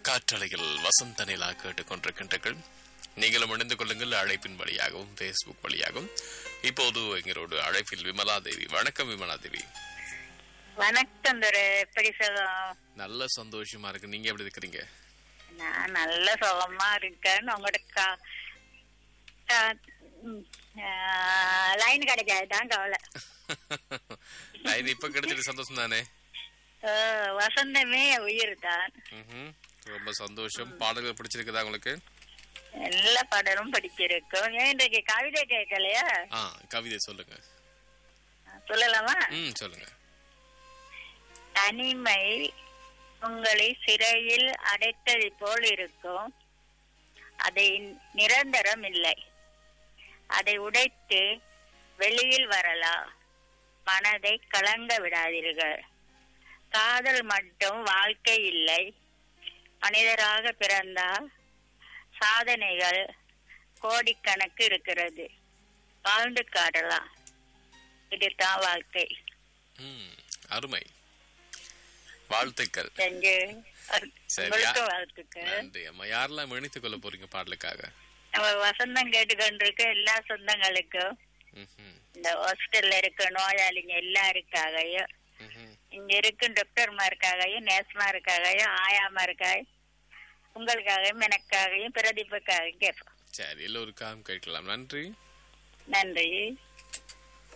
காற்றலையில் வசந்த நிலா கேட்டுக் கொண்டிருக்கின்றீர்கள் நீங்களும் இணைந்து கொள்ளுங்கள் அழைப்பின் வழியாகவும் ஃபேஸ்புக் வழியாகவும் இப்போது எங்களோடு அழைப்பில் விமலா தேவி வணக்கம் விமலா தேவி வணக்கம் துரை எப்படி சுகம் நல்ல சந்தோஷமா இருக்கு நீங்க எப்படி இருக்கிறீங்க நான் நல்ல சுகமா இருக்கேன் உங்களோட கா லைன் கிடைக்காதுதான் கவலை லைன் இப்ப கிடைச்சிட்டு சந்தோஷம் தானே ஆ, வசந்தமே உயிர் தான் ம்ஹும். ரொம்ப சந்தோஷம் பாடல்கள் பிடிச்சிருக்குதா உங்களுக்கு எல்லா பாடலும் படிச்சிருக்கோம் ஏன் இன்றைக்கு கவிதை கேட்கலையா ஆ கவிதை சொல்லுங்க சொல்லலாமா ம் சொல்லுங்க தனிமை உங்களை சிறையில் அடைத்தது போல் இருக்கும் அதை நிரந்தரம் இல்லை அதை உடைத்து வெளியில் வரலாம் மனதை கலங்க விடாதீர்கள் காதல் மட்டும் வாழ்க்கை இல்லை மனிதராக பிறந்தால் சாதனைகள் கோடிக்கணக்கு இருக்கிறது வாழ்ந்து காட்டலாம் இதுதான் வாழ்க்கை ம் அருமை வாழ்த்துக்கள் செஞ்சு சரியா? உங்களுக்கும் வாழ்த்துக்கள் நன்றி அம்மா யாரெல்லாம் இணைத்துக் கொள்ள போறீங்க பாடலுக்காக நம்ம வசந்தம் கேட்டுக்கொண்டிருக்க எல்லா சொந்தங்களுக்கும் ம்ஹும். இந்த ஹாஸ்டல்ல இருக்க நோயாளிங்க எல்லாருக்காகவும் ம்ஹும். இங்க இருக்கும் டாக்டர்மாருக்காகவும் நேஸ்மாருக்காகவும் ஆயாமாருக்காகவும் உங்களுக்காகவும் எனக்காகவும் பிரதீப்புக்காகவும் கேட்போம் சரி எல்லோருக்காகவும் கேட்கலாம் நன்றி நன்றி